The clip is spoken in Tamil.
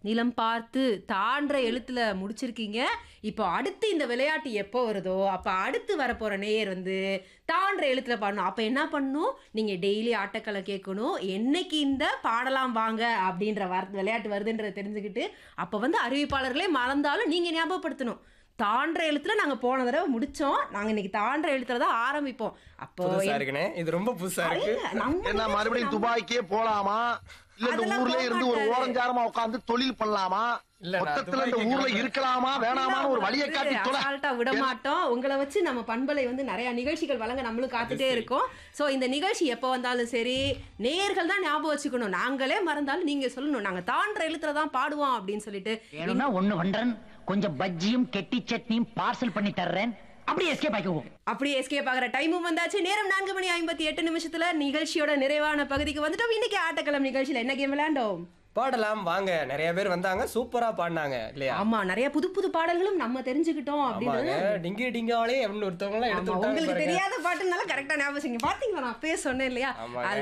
நிலம் பார்த்து தான்ற எழுத்துல முடிச்சிருக்கீங்க இப்போ அடுத்து இந்த விளையாட்டு எப்போ வருதோ அப்ப அடுத்து வரப்போற நேயர் வந்து தான்ற எழுத்துல பாடணும் அப்ப என்ன பண்ணணும் நீங்க டெய்லி ஆட்டக்கலை கேட்கணும் என்னைக்கு இந்த பாடலாம் வாங்க அப்படின்ற வர் விளையாட்டு வருதுன்றதை தெரிஞ்சுக்கிட்டு அப்ப வந்து அறிவிப்பாளர்களே மறந்தாலும் நீங்க ஞாபகப்படுத்தணும் தான்ற எழுத்துல நாங்க போன தடவை முடிச்சோம் நாங்க இன்னைக்கு தான்ற எழுத்துல தான் ஆரம்பிப்போம் அப்போ புதுசா இருக்குனே இது ரொம்ப புதுசா இருக்கு நம்ம என்ன மறுபடியும் துபாய்க்கே போலாமா இல்ல இந்த அதெல்லாம் ஊர்ல போக இருந்து ஒரு மாட்டாரு. ஓரஞ்சாரமா உட்கார்ந்து தொழில் பண்ணலாமா இல்ல, நான் மொத்தத்துல இந்த துபாய்க்கு ஊர்ல கிளம்புறேன். இருக்கலாமா வேணாமான்னு ஒரு வழியை காட்டி தொலை அசால்ட்டா விட மாட்டோம் உங்களை வச்சு நம்ம பண்பலை வந்து நிறைய நிகழ்ச்சிகள் வழங்க நம்மளும் காத்துட்டே இருக்கோம் சோ இந்த நிகழ்ச்சி எப்போ வந்தாலும் சரி நேயர்கள் தான் ஞாபகம் வச்சுக்கணும் நாங்களே மறந்தாலும் நீங்க சொல்லணும் நாங்க தான்ற எழுத்துல தான் பாடுவோம் அப்படின்னு சொல்லிட்டு வேணும்னா ஒண்ணு பண்றேன் கொஞ்சம் பஜ்ஜியும் கெட்டி சட்னியும் பார்சல் பண்ணி தர்றேன் அப்படியே எஸ்கேப் ஆகிக்குவோம் அப்படியே எஸ்கே பாக்குற டைமும் வந்தாச்சு நேரம் நான்கு மணி ஐம்பத்தி எட்டு நிமிஷத்துல நிகழ்ச்சியோட நிறைவான பகுதிக்கு வந்துட்டோம் இன்னைக்கு ஆட்டக்கிழமை நிகழ்ச்சியில என்ன கேம் விளையாண்டோம் பாடலாம் வாங்க நிறைய பேர் வந்தாங்க சூப்பரா பாடினாங்க இல்லையா ஆமா நிறைய புது புது பாடல்களும் நம்ம தெரிஞ்சுக்கிட்டோம் ஆமாங்க அப்படின்னு டிங்கி டிங்காலே அப்படின்னு ஒருத்தவங்க எல்லாம் எடுத்து ஆமா, விட்டாங்க உங்களுக்கு பாருங்க. தெரியாத பாட்டுனால கரெக்டா ஞாபகம் வச்சுங்க. பாத்தீங்களா நான் அப்பயே சொன்னேன் இல்லையா ஆமாங்க. அது